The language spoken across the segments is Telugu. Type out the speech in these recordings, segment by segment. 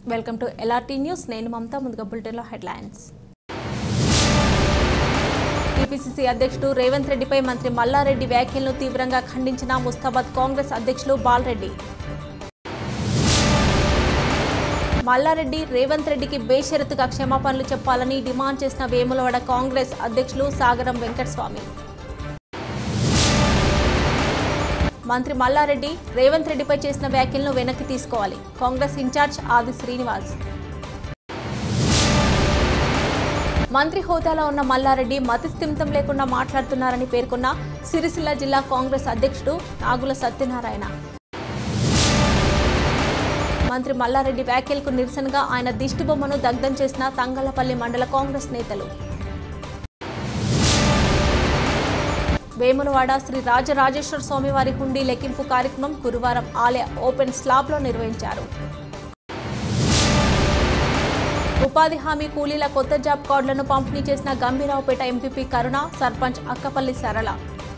వెల్కమ్ టు ఎల్ఆర్టీ న్యూస్ నేను మమతా ముందుగా బులెటిన్లో హెడ్లైన్స్ టీపీసీసీ అధ్యక్షుడు రేవంత్ రెడ్డిపై మంత్రి మల్లారెడ్డి వ్యాఖ్యలను తీవ్రంగా ఖండించిన ముస్తాబాద్ కాంగ్రెస్ అధ్యక్షులు బాలరెడ్డి మల్లారెడ్డి రేవంత్ రెడ్డికి బేషరతుగా క్షమాపణలు చెప్పాలని డిమాండ్ చేసిన వేములవాడ కాంగ్రెస్ అధ్యక్షులు సాగరం వెంకటస్వామి మంత్రి మల్లారెడ్డి రేవంత్ రెడ్డిపై చేసిన వ్యాఖ్యలను వెనక్కి తీసుకోవాలి కాంగ్రెస్ ఇన్ఛార్జ్ ఆది శ్రీనివాస్ మంత్రి హోదాలో ఉన్న మల్లారెడ్డి మతిస్థిమితం లేకుండా మాట్లాడుతున్నారని పేర్కొన్న సిరిసిల్ల జిల్లా కాంగ్రెస్ అధ్యక్షుడు నాగుల సత్యనారాయణ మంత్రి మల్లారెడ్డి వ్యాఖ్యలకు నిరసనగా ఆయన దిష్టిబొమ్మను దగ్ధం చేసిన తంగలపల్లి మండల కాంగ్రెస్ నేతలు వేములవాడ శ్రీ రాజరాజేశ్వర స్వామివారి హుండీ లెక్కింపు కార్యక్రమం గురువారం ఆలయ ఓపెన్ స్లాబ్లో నిర్వహించారు ఉపాధి హామీ కూలీల కొత్త జాబ్ కార్డులను పంపిణీ చేసిన గంభీరావుపేట ఎంపీపీ కరుణ సర్పంచ్ అక్కపల్లి సరళ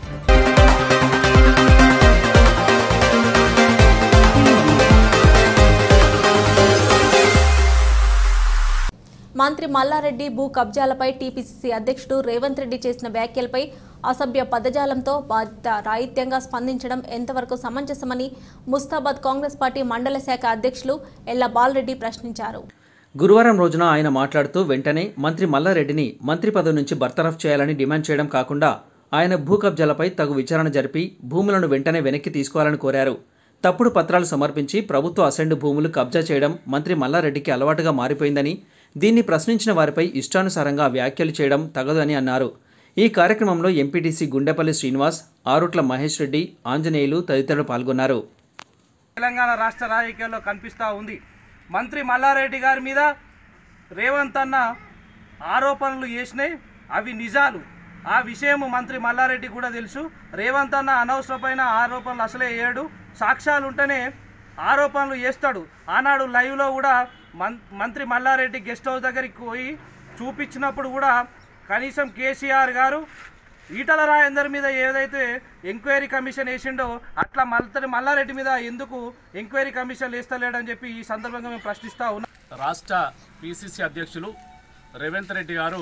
మంత్రి మల్లారెడ్డి భూ కబ్జాలపై టీపీసీసీ అధ్యక్షుడు రేవంత్ రెడ్డి చేసిన వ్యాఖ్యలపై అసభ్య పదజాలంతో బాధ్యత రాహిత్యంగా స్పందించడం ఎంతవరకు సమంజసమని ముస్తాబాద్ కాంగ్రెస్ పార్టీ మండల శాఖ అధ్యక్షులు ఎల్ల బాలరెడ్డి ప్రశ్నించారు గురువారం రోజున ఆయన మాట్లాడుతూ వెంటనే మంత్రి మల్లారెడ్డిని మంత్రి పదవి నుంచి బర్తరఫ్ చేయాలని డిమాండ్ చేయడం కాకుండా ఆయన భూ కబ్జాలపై తగు విచారణ జరిపి భూములను వెంటనే వెనక్కి తీసుకోవాలని కోరారు తప్పుడు పత్రాలు సమర్పించి ప్రభుత్వ అసెండు భూములు కబ్జా చేయడం మంత్రి మల్లారెడ్డికి అలవాటుగా మారిపోయిందని దీన్ని ప్రశ్నించిన వారిపై ఇష్టానుసారంగా వ్యాఖ్యలు చేయడం తగదు అని అన్నారు ఈ కార్యక్రమంలో ఎంపీటీసీ గుండెపల్లి శ్రీనివాస్ ఆరుట్ల మహేష్ రెడ్డి ఆంజనేయులు తదితరులు పాల్గొన్నారు తెలంగాణ రాష్ట్ర రాజకీయాల్లో కనిపిస్తూ ఉంది మంత్రి మల్లారెడ్డి గారి మీద రేవంత్ అన్న ఆరోపణలు చేసినాయి అవి నిజాలు ఆ విషయం మంత్రి మల్లారెడ్డి కూడా తెలుసు రేవంత్ అన్న అనవసరమైన ఆరోపణలు అసలే వేయడు సాక్ష్యాలు ఉంటేనే ఆరోపణలు చేస్తాడు ఆనాడు లైవ్లో కూడా మం మంత్రి మల్లారెడ్డి గెస్ట్ హౌస్ దగ్గరికి పోయి చూపించినప్పుడు కూడా కనీసం కేసీఆర్ గారు ఈటల రాజేందర్ మీద ఏదైతే ఎంక్వైరీ కమిషన్ వేసిండో అట్లా మల్తరి మల్లారెడ్డి మీద ఎందుకు ఎంక్వైరీ కమిషన్ వేస్తలేడని చెప్పి ఈ సందర్భంగా మేము ప్రశ్నిస్తా ఉన్నాం రాష్ట్ర పిసిసి అధ్యక్షులు రేవంత్ రెడ్డి గారు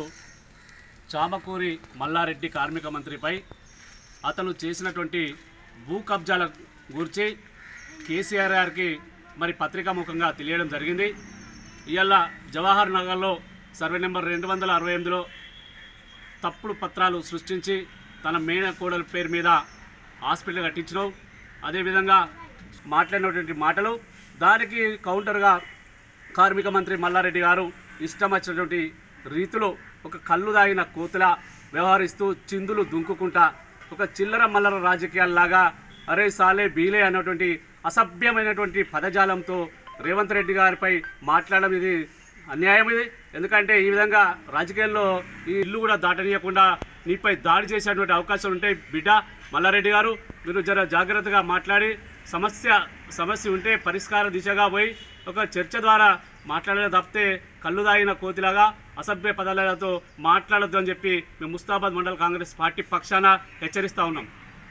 చామకూరి మల్లారెడ్డి కార్మిక మంత్రిపై అతను చేసినటువంటి భూ కబ్జాల గురించి కేసీఆర్ గారికి మరి పత్రికాముఖంగా తెలియడం జరిగింది ఇవాళ జవహర్ నగర్లో సర్వే నెంబర్ రెండు వందల అరవై ఎనిమిదిలో తప్పుడు పత్రాలు సృష్టించి తన మేన కోడల పేరు మీద హాస్పిటల్ కట్టించడం అదేవిధంగా మాట్లాడినటువంటి మాటలు దానికి కౌంటర్గా కార్మిక మంత్రి మల్లారెడ్డి గారు ఇష్టం వచ్చినటువంటి రీతిలో ఒక కళ్ళు దాగిన కోతులా వ్యవహరిస్తూ చిందులు దుంకుకుంటా ఒక చిల్లర మల్లర రాజకీయాల్లాగా అరే సాలే బీలే అన్నటువంటి అసభ్యమైనటువంటి పదజాలంతో రేవంత్ రెడ్డి గారిపై మాట్లాడడం ఇది అన్యాయం ఇది ఎందుకంటే ఈ విధంగా రాజకీయాల్లో ఈ ఇల్లు కూడా దాటనీయకుండా నీపై దాడి చేసేటువంటి అవకాశం ఉంటే బిడ్డ మల్లారెడ్డి గారు మీరు జర జాగ్రత్తగా మాట్లాడి సమస్య సమస్య ఉంటే పరిష్కార దిశగా పోయి ఒక చర్చ ద్వారా మాట్లాడే తప్పితే కళ్ళు దాగిన కోతిలాగా అసభ్య పదాలతో మాట్లాడొద్దు అని చెప్పి మేము ముస్తాబాద్ మండల కాంగ్రెస్ పార్టీ పక్షాన హెచ్చరిస్తా ఉన్నాం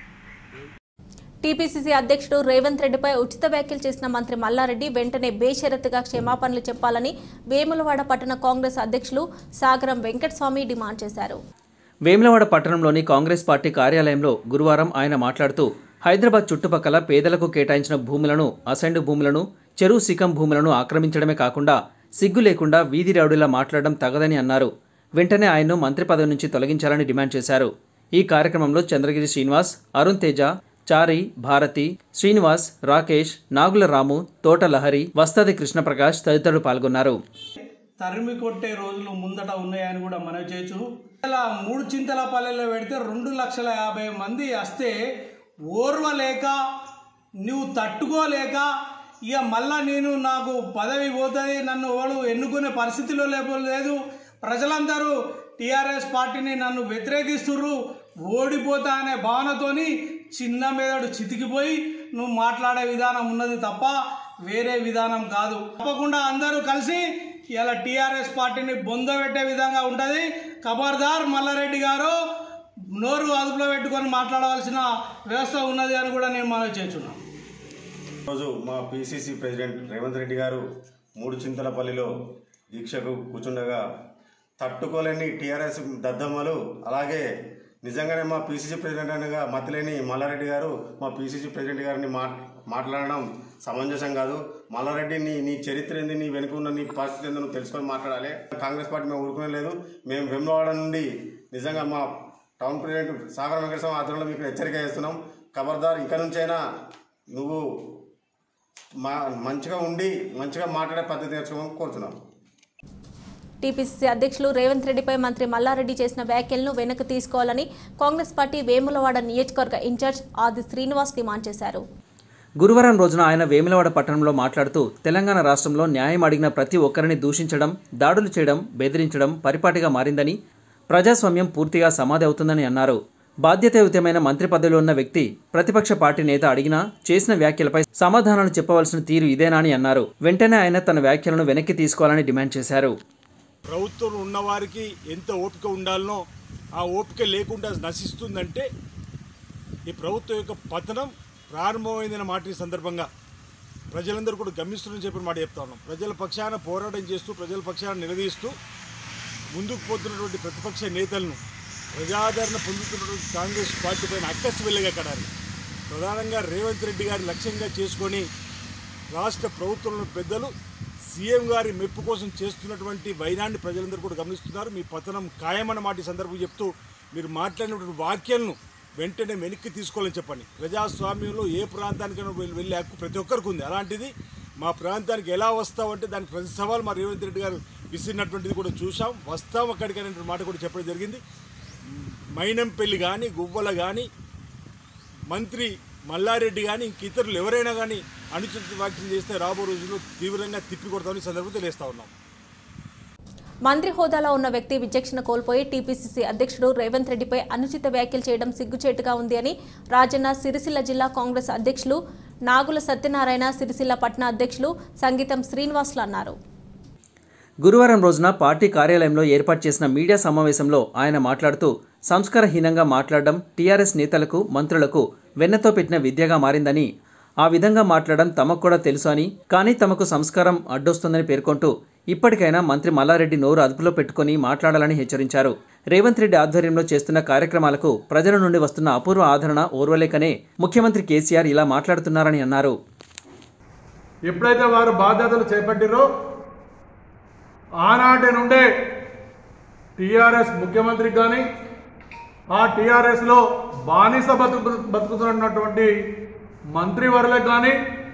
టీపీసీసీ అధ్యక్షుడు రేవంత్ రెడ్డిపై ఉచిత వ్యాఖ్యలు చేసిన మంత్రి మల్లారెడ్డి వెంటనే బేషరతుగా క్షమాపణలు చెప్పాలని వేములవాడ పట్టణ కాంగ్రెస్ అధ్యక్షులు సాగరం వెంకటస్వామి డిమాండ్ చేశారు వేములవాడ పట్టణంలోని కాంగ్రెస్ పార్టీ కార్యాలయంలో గురువారం ఆయన మాట్లాడుతూ హైదరాబాద్ చుట్టుపక్కల పేదలకు కేటాయించిన భూములను అసెండు భూములను చెరువు సికం భూములను ఆక్రమించడమే కాకుండా సిగ్గు లేకుండా వీధి రౌడీలా మాట్లాడడం తగదని అన్నారు వెంటనే ఆయన్ను మంత్రి పదవి నుంచి తొలగించాలని డిమాండ్ చేశారు ఈ కార్యక్రమంలో చంద్రగిరి శ్రీనివాస్ అరుణ్ తేజ చారి భారతి శ్రీనివాస్ రాకేష్ నాగుల రాము తోట లహరి వస్తాది కృష్ణప్రకాష్ తదితరులు పాల్గొన్నారు తరిమి కొట్టే రోజులు ముందట ఉన్నాయని కూడా మనవి చేయొచ్చు ఇలా మూడు చింతల పల్లెల్లో పెడితే రెండు లక్షల యాభై మంది వస్తే ఓర్వలేక నువ్వు తట్టుకోలేక ఇక మళ్ళా నేను నాకు పదవి పోతుంది నన్ను ఎవడు ఎన్నుకునే పరిస్థితిలో లేదు ప్రజలందరూ టీఆర్ఎస్ పార్టీని నన్ను వ్యతిరేకిస్తుర్రు ఓడిపోతా అనే భావనతోని చిన్న మీదడు చితికిపోయి నువ్వు మాట్లాడే విధానం ఉన్నది తప్ప వేరే విధానం కాదు తప్పకుండా అందరూ కలిసి ఇలా టీఆర్ఎస్ పార్టీని బొందబెట్టే విధంగా ఉంటుంది ఖబర్దార్ మల్లారెడ్డి గారు నోరు అదుపులో పెట్టుకొని మాట్లాడవలసిన వ్యవస్థ ఉన్నది అని కూడా నేను మనవి చేస్తున్నాను రోజు మా పిసిసి ప్రెసిడెంట్ రేవంత్ రెడ్డి గారు మూడు చింతలపల్లిలో దీక్షకు కూర్చుండగా తట్టుకోలేని టీఆర్ఎస్ దద్దమ్మలు అలాగే నిజంగానే మా పీసీసీ ప్రెసిడెంట్ అనగా మతిలేని మల్లారెడ్డి గారు మా పీసీసీ ప్రెసిడెంట్ గారిని మా మాట్లాడడం సమంజసం కాదు మల్లారెడ్డి నీ నీ చరిత్ర ఏంది నీ వెనుక ఉన్న నీ పరిస్థితి ఏందో నువ్వు తెలుసుకొని మాట్లాడాలి కాంగ్రెస్ పార్టీ మేము ఊరుకునే లేదు మేము వెమ్లవాడ నుండి నిజంగా మా టౌన్ ప్రెసిడెంట్ సాగర వెంకటేశ్వర ఆధ్వర్యంలో మీకు హెచ్చరిక చేస్తున్నాం ఖబర్దార్ ఇక నుంచైనా నువ్వు మా మంచిగా ఉండి మంచిగా మాట్లాడే పద్ధతి నేర్చుకోమని కోరుతున్నాం టీపీసీసీ అధ్యక్షులు రేవంత్ రెడ్డిపై మంత్రి మల్లారెడ్డి చేసిన వ్యాఖ్యలను వెనక్కి తీసుకోవాలని కాంగ్రెస్ పార్టీ వేములవాడ నియోజకవర్గ ఇన్ఛార్జ్ ఆది శ్రీనివాస్ డిమాండ్ చేశారు గురువారం రోజున ఆయన వేములవాడ పట్టణంలో మాట్లాడుతూ తెలంగాణ రాష్ట్రంలో న్యాయం అడిగిన ప్రతి ఒక్కరిని దూషించడం దాడులు చేయడం బెదిరించడం పరిపాటిగా మారిందని ప్రజాస్వామ్యం పూర్తిగా సమాధి అవుతుందని అన్నారు బాధ్యతాయుతమైన మంత్రి పదవిలో ఉన్న వ్యక్తి ప్రతిపక్ష పార్టీ నేత అడిగినా చేసిన వ్యాఖ్యలపై సమాధానాలు చెప్పవలసిన తీరు ఇదేనా అని అన్నారు వెంటనే ఆయన తన వ్యాఖ్యలను వెనక్కి తీసుకోవాలని డిమాండ్ చేశారు ప్రభుత్వం ఉన్నవారికి ఎంత ఓపిక ఉండాలనో ఆ ఓపిక లేకుండా నశిస్తుందంటే ఈ ప్రభుత్వం యొక్క పతనం ప్రారంభమైందన్న మాట ఈ సందర్భంగా ప్రజలందరూ కూడా గమనిస్తున్నారని చెప్పిన మాట చెప్తా ఉన్నాం ప్రజల పక్షాన పోరాటం చేస్తూ ప్రజల పక్షాన నిలదీస్తూ ముందుకు పోతున్నటువంటి ప్రతిపక్ష నేతలను ప్రజాదరణ పొందుతున్నటువంటి కాంగ్రెస్ పార్టీ పైన అక్కసి వెళ్ళగా కడాలి ప్రధానంగా రేవంత్ రెడ్డి గారి లక్ష్యంగా చేసుకొని రాష్ట్ర ప్రభుత్వంలో పెద్దలు సీఎం గారి మెప్పు కోసం చేస్తున్నటువంటి వైనాన్ని ప్రజలందరూ కూడా గమనిస్తున్నారు మీ పతనం ఖాయమన్న మాట ఈ సందర్భం చెప్తూ మీరు మాట్లాడినటువంటి వాక్యాలను వెంటనే వెనక్కి తీసుకోవాలని చెప్పండి ప్రజాస్వామ్యంలో ఏ ప్రాంతానికైనా వెళ్ళి వెళ్ళే హక్కు ప్రతి ఒక్కరికి ఉంది అలాంటిది మా ప్రాంతానికి ఎలా వస్తామంటే దానికి ప్రతి సవాల్ మా రేవంత్ రెడ్డి గారు విసిరినటువంటిది కూడా చూసాం వస్తాం అక్కడికి అనేటువంటి మాట కూడా చెప్పడం జరిగింది మైనంపల్లి కానీ గువ్వల కానీ మంత్రి మల్లారెడ్డి కానీ ఇంక ఇతరులు ఎవరైనా కానీ అనుచిత వ్యాఖ్యలు చేస్తే రాబో రోజుల్లో తీవ్రంగా తిప్పి కొడతామని ఈ సందర్భంగా తెలియస్తా ఉన్నాం మంత్రి హోదాలో ఉన్న వ్యక్తి విచక్షణ కోల్పోయి టీపీసీసీ అధ్యక్షుడు రేవంత్ రెడ్డిపై అనుచిత వ్యాఖ్యలు చేయడం సిగ్గుచేటుగా ఉంది అని రాజన్న సిరిసిల్ల జిల్లా కాంగ్రెస్ అధ్యక్షులు నాగుల సత్యనారాయణ సిరిసిల్ల పట్న అధ్యక్షులు సంగీతం శ్రీనివాసులు అన్నారు గురువారం రోజున పార్టీ కార్యాలయంలో ఏర్పాటు చేసిన మీడియా సమావేశంలో ఆయన మాట్లాడుతూ సంస్కారహీనంగా మాట్లాడడం టీఆర్ఎస్ నేతలకు మంత్రులకు వెన్నతో పెట్టిన విద్యగా మారిందని ఆ విధంగా మాట్లాడడం తమకు కూడా తెలుసు అని కానీ తమకు సంస్కారం అడ్డొస్తుందని పేర్కొంటూ ఇప్పటికైనా మంత్రి మల్లారెడ్డి నోరు అదుపులో పెట్టుకొని మాట్లాడాలని హెచ్చరించారు రేవంత్ రెడ్డి ఆధ్వర్యంలో చేస్తున్న కార్యక్రమాలకు ప్రజల నుండి వస్తున్న అపూర్వ ఆదరణ ఓర్వలేకనే ముఖ్యమంత్రి కేసీఆర్ ఇలా మాట్లాడుతున్నారని అన్నారు ఎప్పుడైతే వారు బాధ్యతలు చేపట్టిరో ఆనాటి నుండే టీఆర్ఎస్ ముఖ్యమంత్రికి కానీ ఆ టీఆర్ఎస్లో బానిస బతుకు బతుకుతున్నటువంటి మంత్రివర్లకు కానీ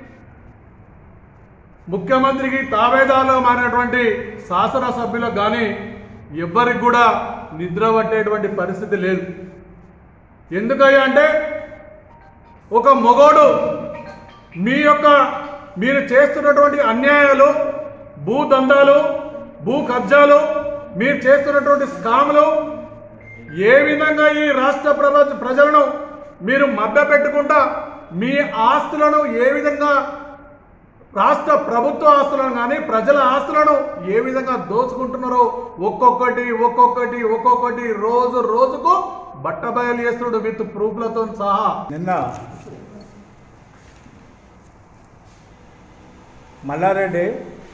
ముఖ్యమంత్రికి తావేదాలో మారినటువంటి శాసనసభ్యులకు కానీ ఎవ్వరికి కూడా నిద్ర పట్టేటువంటి పరిస్థితి లేదు ఎందుకయ్యా అంటే ఒక మొగోడు మీ యొక్క మీరు చేస్తున్నటువంటి అన్యాయాలు భూ దందాలు భూ కబ్జాలు మీరు చేస్తున్నటువంటి స్కాములు ఏ విధంగా ఈ రాష్ట్ర ప్రపంచ ప్రజలను మీరు మభ్యపెట్టుకుంటా మీ ఆస్తులను ఏ విధంగా రాష్ట్ర ప్రభుత్వ ఆస్తులను కానీ ప్రజల ఆస్తులను ఏ విధంగా దోచుకుంటున్నారో ఒక్కొక్కటి ఒక్కొక్కటి ఒక్కొక్కటి రోజు రోజుకు బట్టబయలు చేస్తున్నాడు విత్ ప్రూఫ్లతో సహా నిన్న మల్లారెడ్డి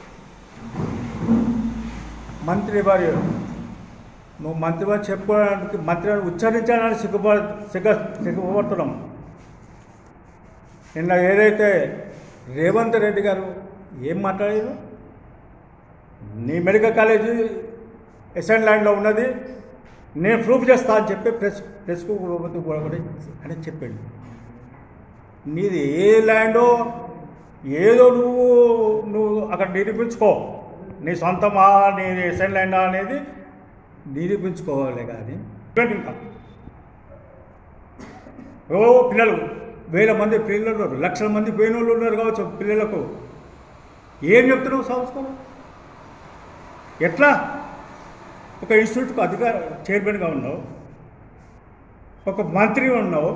మంత్రి వారి నువ్వు మంత్రి వారు చెప్పుకోవడానికి మంత్రి వారు ఉచ్చరించడానికి సిగ్గుపడ సిగ్గు సిగ్గుపడుతున్నాం నిన్న ఏదైతే రేవంత్ రెడ్డి గారు ఏం మాట్లాడారు నీ మెడికల్ కాలేజీ ఎస్ఎన్ ల్యాండ్లో ఉన్నది నేను ప్రూఫ్ చేస్తా అని చెప్పి ప్రెస్ ప్రెస్కు కూడా అని చెప్పాడు నీది ఏ ల్యాండో ఏదో నువ్వు నువ్వు అక్కడ నిరూపించుకో నీ సొంతమా నీ ఎస్ఎన్ ల్యాండా అనేది నిరూపించుకోవాలి కానీ చూడండి ఇంకా ఓ పిల్లలు వేల మంది పిల్లలు లక్షల మంది పోయిన వాళ్ళు ఉన్నారు కావచ్చు పిల్లలకు ఏం చెప్తున్నావు సంస్కారం ఎట్లా ఒక ఇన్స్టిట్యూట్కు అధికార చైర్మన్గా ఉన్నావు ఒక మంత్రి ఉన్నావు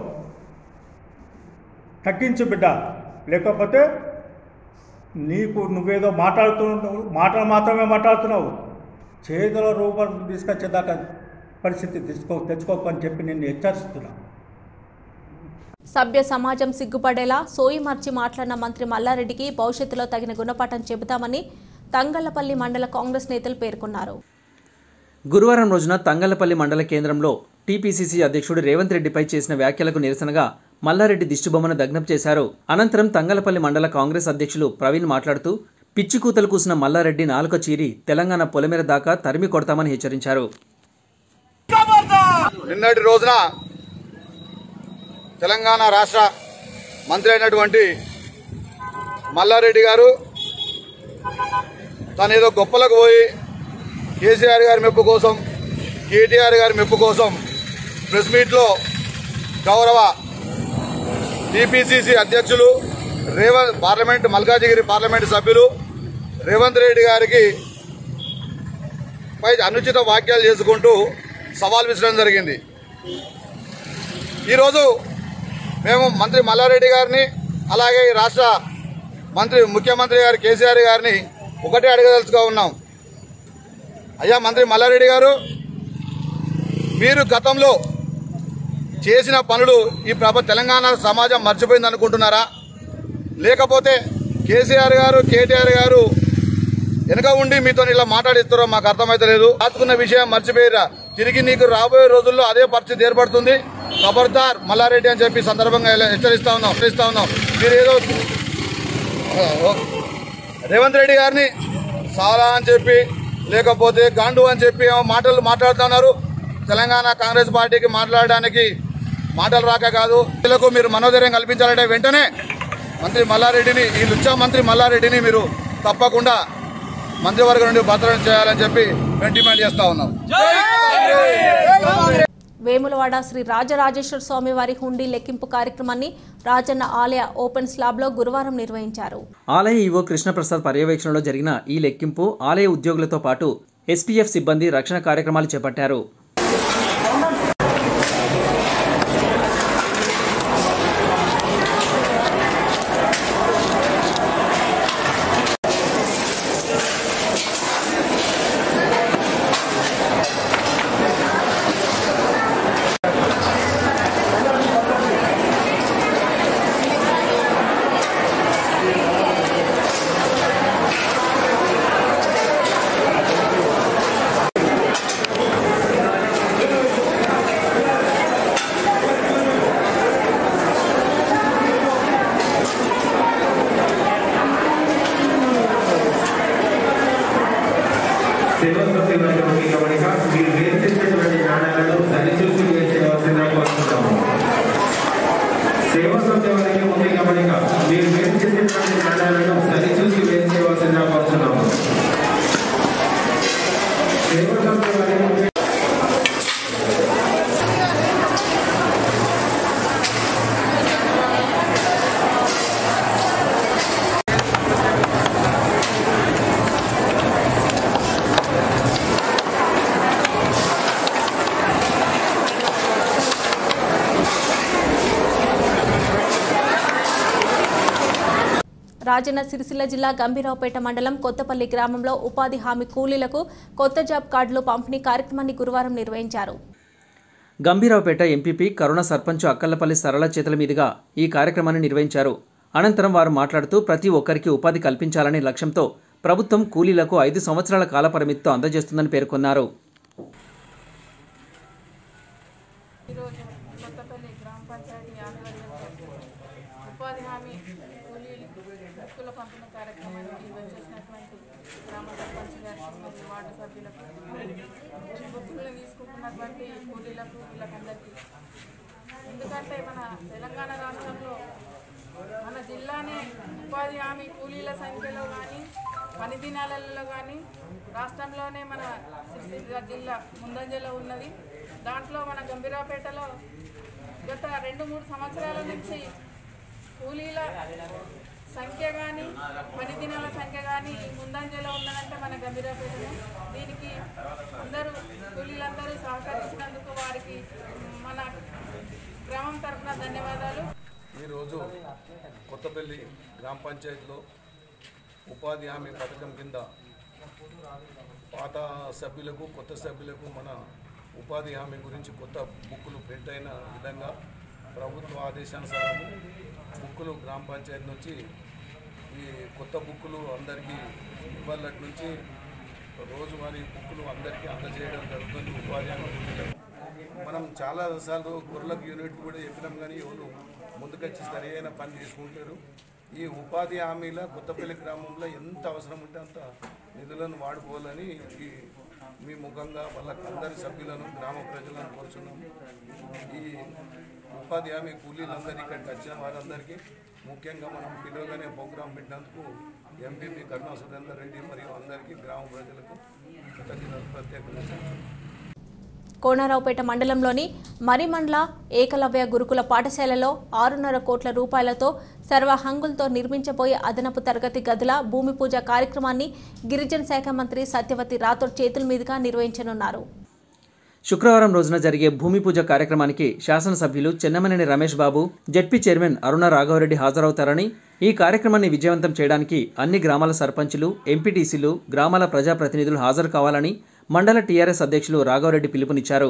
తగ్గించు బిడ్డ లేకపోతే నీకు నువ్వేదో మాట్లాడుతున్నావు మాటలు మాత్రమే మాట్లాడుతున్నావు చేతుల రూపం తీసుకొచ్చేదాకా పరిస్థితి తెచ్చుకో తెచ్చుకోకని చెప్పి నేను హెచ్చరిస్తున్నా సభ్య సమాజం సిగ్గుపడేలా సోయి మార్చి మాట్లాడిన మంత్రి మల్లారెడ్డికి భవిష్యత్తులో తగిన గుణపాఠం చెబుతామని తంగళ్లపల్లి మండల కాంగ్రెస్ నేతలు పేర్కొన్నారు గురువారం రోజున తంగళ్లపల్లి మండల కేంద్రంలో టీపీసీసీ అధ్యక్షుడు రేవంత్ రెడ్డిపై చేసిన వ్యాఖ్యలకు నిరసనగా మల్లారెడ్డి దిష్టిబొమ్మను దగ్నం చేశారు అనంతరం తంగళ్లపల్లి మండల కాంగ్రెస్ అధ్యక్షులు ప్రవీణ్ మాట్లాడుతూ పిచ్చి కూతలు కూసిన మల్లారెడ్డి నాలుక చీరి తెలంగాణ పొలమేర దాకా తరిమి కొడతామని హెచ్చరించారు నిన్నటి రోజున తెలంగాణ రాష్ట్ర మంత్రి అయినటువంటి మల్లారెడ్డి గారు తను ఏదో గొప్పలకు పోయి కేసీఆర్ గారి మెప్పు కోసం కేటీఆర్ గారి మెప్పు కోసం ప్రెస్ మీట్లో గౌరవ టీపీసీసీ అధ్యక్షులు రేవంత్ పార్లమెంట్ మల్కాజిగిరి పార్లమెంట్ సభ్యులు రేవంత్ రెడ్డి గారికి పై అనుచిత వ్యాఖ్యలు చేసుకుంటూ సవాల్ విసరడం జరిగింది ఈరోజు మేము మంత్రి మల్లారెడ్డి గారిని అలాగే ఈ రాష్ట్ర మంత్రి ముఖ్యమంత్రి గారు కేసీఆర్ గారిని ఒకటే అడగదలుచుగా ఉన్నాం అయ్యా మంత్రి మల్లారెడ్డి గారు మీరు గతంలో చేసిన పనులు ఈ ప్రభ తెలంగాణ సమాజం మర్చిపోయింది అనుకుంటున్నారా లేకపోతే కేసీఆర్ గారు కేటీఆర్ గారు వెనక ఉండి మీతో ఇలా మాట్లాడిస్తారో మాకు అర్థమైతలేదు రాసుకున్న విషయం మర్చిపోయిరా తిరిగి నీకు రాబోయే రోజుల్లో అదే పరిస్థితి ఏర్పడుతుంది ఖబర్దార్ మల్లారెడ్డి అని చెప్పి సందర్భంగా ఇలా హెచ్చరిస్తా ఉన్నాం హెచ్చరిస్తా ఉన్నాం మీరు ఏదో రేవంత్ రెడ్డి గారిని సాలా అని చెప్పి లేకపోతే గాండు అని చెప్పి ఏమో మాటలు మాట్లాడుతున్నారు తెలంగాణ కాంగ్రెస్ పార్టీకి మాట్లాడడానికి మాటలు రాక కాదు వీళ్ళకు మీరు మనోధైర్యం కల్పించాలంటే వెంటనే మంత్రి మల్లారెడ్డిని ఈ లుచ్చా మంత్రి మల్లారెడ్డిని మీరు తప్పకుండా మంత్రివర్గం నుండి భద్రం చేయాలని చెప్పి మేము డిమాండ్ చేస్తా ఉన్నాం వేములవాడ శ్రీ రాజరాజేశ్వర స్వామి వారి హుండీ లెక్కింపు కార్యక్రమాన్ని రాజన్న ఆలయ ఓపెన్ స్లాబ్లో గురువారం నిర్వహించారు ఆలయ ఈవో కృష్ణప్రసాద్ పర్యవేక్షణలో జరిగిన ఈ లెక్కింపు ఆలయ ఉద్యోగులతో పాటు ఎస్పీఎఫ్ సిబ్బంది రక్షణ కార్యక్రమాలు చేపట్టారు సేవస్వతి వారి ఒక గమనిక మీరు వేరు చేసినటువంటి నాణ్యాలను సరిచూసి వేసేయవలసిందిగా కోరుతున్నాము సేవస్వతి వారికి ఒక గమనిక మీరు వేరు చేసినటువంటి నాణ్యాలను సరిచూసి వేసేయవలసిందిగా కోరుతున్నాము సేవస్వతి వారికి రాజన్న సిరిసిల్ల జిల్లా గంభీరావుపేట మండలం కొత్తపల్లి గ్రామంలో ఉపాధి హామీ కూలీలకు కొత్త జాబ్ కార్డులు పంపిణీ కార్యక్రమాన్ని గురువారం నిర్వహించారు గంభీరావుపేట ఎంపీపీ కరుణ సర్పంచ్ అక్కల్లపల్లి సరళ చేతుల మీదుగా ఈ కార్యక్రమాన్ని నిర్వహించారు అనంతరం వారు మాట్లాడుతూ ప్రతి ఒక్కరికి ఉపాధి కల్పించాలనే లక్ష్యంతో ప్రభుత్వం కూలీలకు ఐదు సంవత్సరాల కాల పరిమితితో అందజేస్తుందని పేర్కొన్నారు ఈరోజు కొత్తపల్లి గ్రామ పంచాయతీ ఆధ్వర్యంలో ఉపాధి హామీ కూలీలు బుక్కుల పంపిణీ కార్యక్రమానికి వచ్చేసినటువంటి గ్రామ సర్పంచ్ గారికి మరియు వార్డు సభ్యులకు బుక్కులను తీసుకుంటున్నటువంటి కూలీలకు వీళ్ళకందరికీ ఎందుకంటే మన తెలంగాణ రాష్ట్రంలో మన జిల్లానే ఉపాధి హామీ కూలీల సంఖ్యలో కానీ పని దినాలలో కానీ రాష్ట్రంలోనే మన సిరిసిల్ల జిల్లా ముందంజలో ఉన్నది దాంట్లో మన గంభీరాపేటలో గత రెండు మూడు సంవత్సరాల నుంచి కూలీల సంఖ్య కానీ పని దినాల సంఖ్య కానీ ముందంజలో ఉన్నదంటే మన గంభీరాపేటలో దీనికి అందరూ కూలీలందరూ సహకరించినందుకు వారికి మన గ్రామం తరఫున ధన్యవాదాలు ఈరోజు కొత్తపల్లి గ్రామ పంచాయతీలో ఉపాధి హామీ పథకం కింద పాత సభ్యులకు కొత్త సభ్యులకు మన ఉపాధి హామీ గురించి కొత్త బుక్కులు ప్రింట్ అయిన విధంగా ప్రభుత్వ ఆదేశానుసారం బుక్కులు గ్రామ పంచాయతీ నుంచి ఈ కొత్త బుక్కులు అందరికీ ఇవాళ నుంచి రోజువారీ బుక్కులు అందరికీ అందజేయడం జరుగుతుంది ఉపాధి హామీ కూలీలకు. మనం చాలా సార్లు గొర్రెలకు యూనిట్ కూడా చెప్పినాం కానీ ఎవరు ముందుకొచ్చి సరైన పని చేసుకుంటారు ఈ ఉపాధి హామీల కొత్తపల్లి గ్రామంలో ఎంత అవసరం ఉంటే అంత నిధులను వాడుకోవాలని ఈ మీ ముఖంగా వాళ్ళ అందరి సభ్యులను గ్రామ ప్రజలను కోరుచున్నాం ఈ ఉపాధి హామీ కూలీలందరూ ఇక్కడికి వచ్చిన వారందరికీ ముఖ్యంగా మనం పిలువగానే ప్రోగ్రాం పెట్టినందుకు ఎంపీపీ కరుణా సురేందర్ రెడ్డి మరియు అందరికీ గ్రామ ప్రజలకు కృతజ్ఞతలు ప్రత్యేకంగా చెప్తున్నాం కోనరావుపేట మండలంలోని మరిమండ్ల ఏకలవ్య గురుకుల పాఠశాలలో ఆరున్నర కోట్ల రూపాయలతో సర్వ హంగులతో నిర్మించబోయే అదనపు తరగతి గదుల భూమి పూజ కార్యక్రమాన్ని గిరిజన శాఖ మంత్రి సత్యవతి రాథోడ్ చేతుల మీదుగా నిర్వహించనున్నారు శుక్రవారం రోజున జరిగే భూమి పూజ కార్యక్రమానికి శాసనసభ్యులు చెన్నమనేని రమేష్ బాబు జడ్పీ చైర్మన్ అరుణ రాఘవరెడ్డి హాజరవుతారని ఈ కార్యక్రమాన్ని విజయవంతం చేయడానికి అన్ని గ్రామాల సర్పంచులు ఎంపీటీసీలు గ్రామాల ప్రజాప్రతినిధులు హాజరు కావాలని మండల టీఆర్ఎస్ అధ్యక్షులు రాఘవరెడ్డి పిలుపునిచ్చారు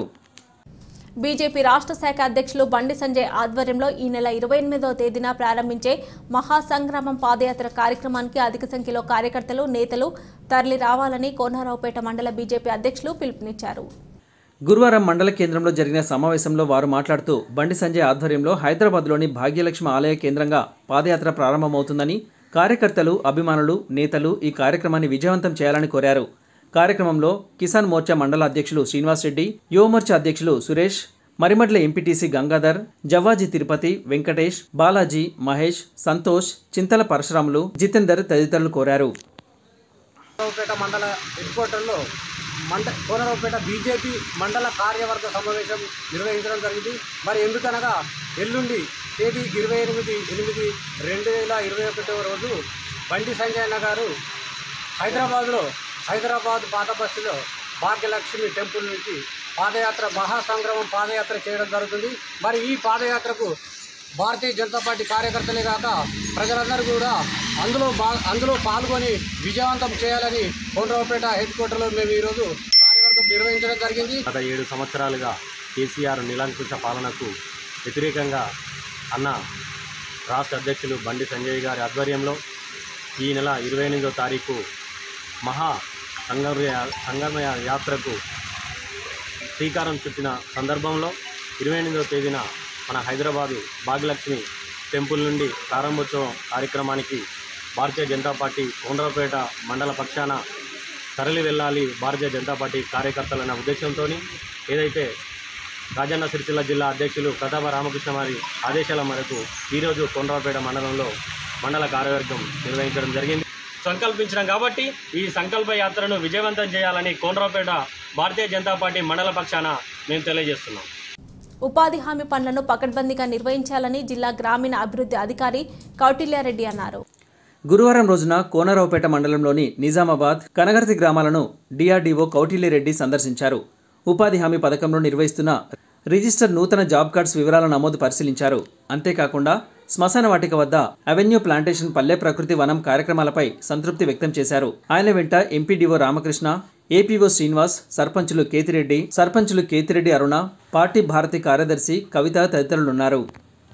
బీజేపీ రాష్ట్ర శాఖ అధ్యక్షులు బండి సంజయ్ ఆధ్వర్యంలో ఈ నెల ఇరవై ఎనిమిదవ తేదీన ప్రారంభించే మహాసంగ్రామం పాదయాత్ర కార్యక్రమానికి అధిక సంఖ్యలో కార్యకర్తలు నేతలు తరలి రావాలని కోనరావుపేట మండల బీజేపీ అధ్యక్షులు పిలుపునిచ్చారు గురువారం మండల కేంద్రంలో జరిగిన సమావేశంలో వారు మాట్లాడుతూ బండి సంజయ్ ఆధ్వర్యంలో హైదరాబాద్లోని భాగ్యలక్ష్మి ఆలయ కేంద్రంగా పాదయాత్ర ప్రారంభమవుతుందని కార్యకర్తలు అభిమానులు నేతలు ఈ కార్యక్రమాన్ని విజయవంతం చేయాలని కోరారు కార్యక్రమంలో కిసాన్ మోర్చా మండల అధ్యక్షులు శ్రీనివాస్ రెడ్డి యువమోర్చా అధ్యక్షులు సురేష్ మరిమడ్ల ఎంపీటీసీ గంగాధర్ జవ్వాజీ తిరుపతి వెంకటేష్ బాలాజీ మహేష్ సంతోష్ చింతల పరశురాములు జితేందర్ తదితరులు కోరారు కోనరావుపేట మండల హెడ్ క్వార్టర్లో మండ కోనరావుపేట బీజేపీ మండల కార్యవర్గ సమావేశం నిర్వహించడం జరిగింది మరి ఎందుకనగా ఎల్లుండి తేదీ ఇరవై ఎనిమిది ఎనిమిది రెండు వేల ఇరవై ఒకటవ రోజు బండి సంజయ్ అన్న గారు హైదరాబాద్లో హైదరాబాద్ పాత బస్సులో భాగ్యలక్ష్మి టెంపుల్ నుంచి పాదయాత్ర మహాసంగ్రామం పాదయాత్ర చేయడం జరుగుతుంది మరి ఈ పాదయాత్రకు భారతీయ జనతా పార్టీ కార్యకర్తలే కాక ప్రజలందరూ కూడా అందులో బా అందులో పాల్గొని విజయవంతం చేయాలని కొండ్రవపేట హెడ్ క్వార్టర్లో మేము ఈరోజు కార్యవర్గం నిర్వహించడం జరిగింది గత ఏడు సంవత్సరాలుగా కేసీఆర్ నిలంకుశ పాలనకు వ్యతిరేకంగా అన్న రాష్ట్ర అధ్యక్షులు బండి సంజయ్ గారి ఆధ్వర్యంలో ఈ నెల ఇరవై ఎనిమిదో తారీఖు మహా సంగమ సంగమ యాత్రకు శ్రీకారం చుట్టిన సందర్భంలో ఇరవై ఎనిమిదవ తేదీన మన హైదరాబాదు భాగ్యలక్ష్మి టెంపుల్ నుండి ప్రారంభోత్సవం కార్యక్రమానికి భారతీయ జనతా పార్టీ కొండ్రపేట మండల పక్షాన తరలి వెళ్ళాలి భారతీయ జనతా పార్టీ కార్యకర్తలన్న ఉద్దేశంతో ఏదైతే రాజన్న సిరిసిల్ల జిల్లా అధ్యక్షులు ప్రతాప రామకృష్ణ వారి ఆదేశాల మేరకు ఈరోజు కొండ్రపేట మండలంలో మండల కార్యవర్గం నిర్వహించడం జరిగింది సంకల్పించడం కాబట్టి ఈ సంకల్ప యాత్రను విజయవంతం చేయాలని కోనరావుపేట భారతీయ జనతా పార్టీ మండల పక్షాన మేము తెలియజేస్తున్నాం ఉపాధి హామీ పనులను పకడ్బందీగా నిర్వహించాలని జిల్లా గ్రామీణ అభివృద్ధి అధికారి కౌటిల్యారెడ్డి అన్నారు గురువారం రోజున కోనరావుపేట మండలంలోని నిజామాబాద్ కనగర్తి గ్రామాలను డిఆర్డీఓ కౌటిల్యరెడ్డి సందర్శించారు ఉపాధి హామీ పథకంలో నిర్వహిస్తున్న రిజిస్టర్ నూతన జాబ్ కార్డ్స్ వివరాల నమోదు పరిశీలించారు అంతేకాకుండా శ్మశాన వాటిక వద్ద అవెన్యూ ప్లాంటేషన్ పల్లె ప్రకృతి వనం కార్యక్రమాలపై సంతృప్తి వ్యక్తం చేశారు ఆయన వెంట ఎంపీడీఓ రామకృష్ణ ఏపీఓ శ్రీనివాస్ సర్పంచులు కేతిరెడ్డి సర్పంచులు కేతిరెడ్డి అరుణ పార్టీ భారతి కార్యదర్శి కవిత తదితరులున్నారు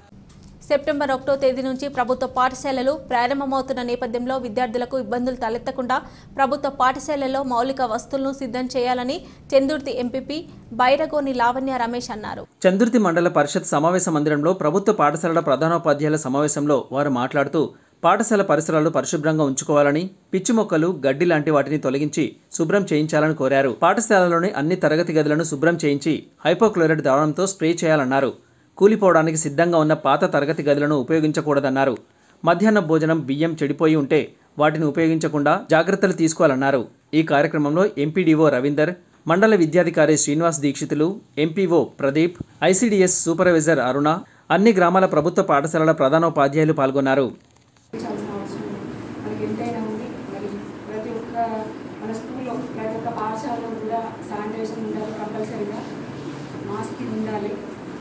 సెప్టెంబర్ ఒకటో తేదీ నుంచి ప్రభుత్వ పాఠశాలలు ప్రారంభమవుతున్న నేపథ్యంలో విద్యార్థులకు ఇబ్బందులు తలెత్తకుండా ప్రభుత్వ పాఠశాలల్లో మౌలిక వస్తువులను సిద్ధం చేయాలని చందుర్తి ఎంపీపీ బైరగోని లావణ్య రమేష్ అన్నారు చందుర్తి మండల పరిషత్ సమావేశ మందిరంలో ప్రభుత్వ పాఠశాలల ప్రధానోపాధ్యాయుల సమావేశంలో వారు మాట్లాడుతూ పాఠశాల పరిసరాలు పరిశుభ్రంగా ఉంచుకోవాలని పిచ్చి మొక్కలు గడ్డి లాంటి వాటిని తొలగించి శుభ్రం చేయించాలని కోరారు పాఠశాలలోని అన్ని తరగతి గదులను శుభ్రం చేయించి హైపోక్లోరైడ్ ద్రావణంతో స్ప్రే చేయాలన్నారు కూలిపోవడానికి సిద్ధంగా ఉన్న పాత తరగతి గదులను ఉపయోగించకూడదన్నారు మధ్యాహ్న భోజనం బియ్యం చెడిపోయి ఉంటే వాటిని ఉపయోగించకుండా జాగ్రత్తలు తీసుకోవాలన్నారు ఈ కార్యక్రమంలో ఎంపీడీఓ రవీందర్ మండల విద్యాధికారి Srinivas Dikshitulu MPO Pradeep ICDS supervisor Aruna అన్ని గ్రామాల ప్రభుత్వ పాఠశాలల ప్రధానోపాధ్యాయులు పాల్గొన్నారు చేయాల్సిన అవసరం మనకి ఎంతైనా ఉంది మరి ప్రతి ఒక్క మన స్కూల్లో ప్రతి ఒక్క పాఠశాలలో కూడా శానిటైజేషన్ ఉండాలి కంపల్సరీగా మాస్క్ ఉండాలి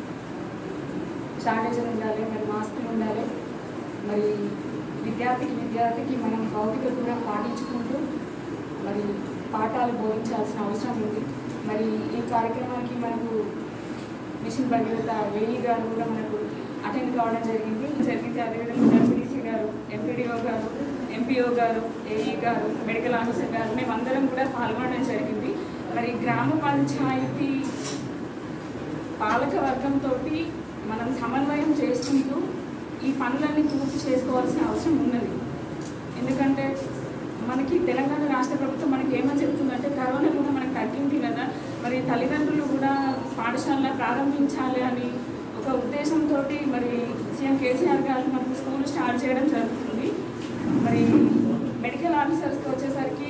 శానిటైజర్ ఉండాలి మరి మాస్కులు ఉండాలి మరి విద్యార్థికి విద్యార్థికి మనం భౌతిక దూరం పాటించుకుంటూ మరి పాఠాలు బోధించాల్సిన అవసరం ఉంది మరి ఈ కార్యక్రమానికి మనకు మిషన్ భగీరథ వేయి గారు కూడా మనకు అటెండ్ కావడం జరిగింది జరిగింది అదేవిధంగా డబ్ల్యూడీసీ గారు ఎంపీడీఓ గారు ఎంపీఓ గారు ఏఈ గారు మెడికల్ ఆఫీసర్ గారు మేమందరం కూడా పాల్గొనడం జరిగింది మరి గ్రామ పంచాయతీ పాలక వర్గంతో మనం సమన్వయం చేసుకుంటూ ఈ పనులన్నీ పూర్తి చేసుకోవాల్సిన అవసరం ఉన్నది ఎందుకంటే మనకి తెలంగాణ రాష్ట్ర ప్రభుత్వం మనకి ఏమని చెప్తుందంటే కరోనా కూడా మనకి తగ్గింది కదా మరి తల్లిదండ్రులు కూడా పాఠశాల ప్రారంభించాలి అని ఒక ఉద్దేశంతో మరి సీఎం కేసీఆర్ గారు మనకు స్కూల్ స్టార్ట్ చేయడం జరుగుతుంది మరి మెడికల్ ఆఫీసర్స్కి వచ్చేసరికి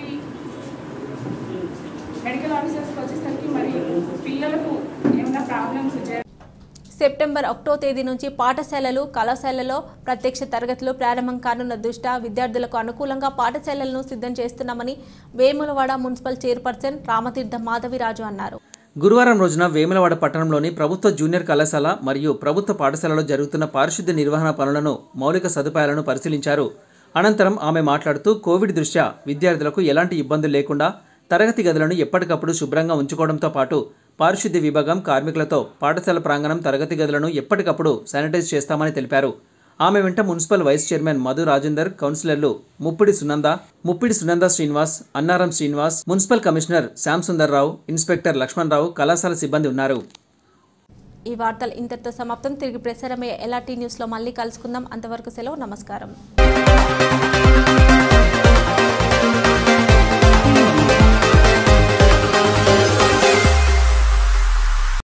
మెడికల్ ఆఫీసర్స్కి వచ్చేసరికి మరి పిల్లలకు ఏమైనా ప్రాబ్లమ్స్ సెప్టెంబర్ ఒకటో తేదీ నుంచి పాఠశాలలు కళాశాలలో ప్రత్యక్ష తరగతులు ప్రారంభం కానున్న దృష్ట్యా విద్యార్థులకు అనుకూలంగా పాఠశాలలను సిద్ధం చేస్తున్నామని వేములవాడ మున్సిపల్ చైర్పర్సన్ రామతీర్థ మాధవిరాజు అన్నారు గురువారం రోజున వేములవాడ పట్టణంలోని ప్రభుత్వ జూనియర్ కళాశాల మరియు ప్రభుత్వ పాఠశాలలో జరుగుతున్న పారిశుద్ధ్య నిర్వహణ పనులను మౌలిక సదుపాయాలను పరిశీలించారు అనంతరం ఆమె మాట్లాడుతూ కోవిడ్ దృష్ట్యా విద్యార్థులకు ఎలాంటి ఇబ్బందులు లేకుండా తరగతి గదులను ఎప్పటికప్పుడు శుభ్రంగా ఉంచుకోవడంతో పాటు పారిశుద్ధ్య విభాగం కార్మికులతో పాఠశాల ప్రాంగణం తరగతి గదులను ఎప్పటికప్పుడు శానిటైజ్ చేస్తామని తెలిపారు ఆమె వెంట municipal vice chairman Madhu Rajender కౌన్సిలర్లు Muppidi Sunanda Muppidi Sunanda Srinivas Annaram Srinivas municipal commissioner Shyam Sundar Rao inspector Lakshman Rao కళాశాల సిబ్బంది ఉన్నారు ఈ వార్తలు ఇంతటితో సమాప్తం తిరిగి ప్రసారమయ్యే ఎల్ఆర్టీ న్యూస్లో మళ్ళీ కలుసుకుందాం అంతవరకు సెలవు నమస్కారం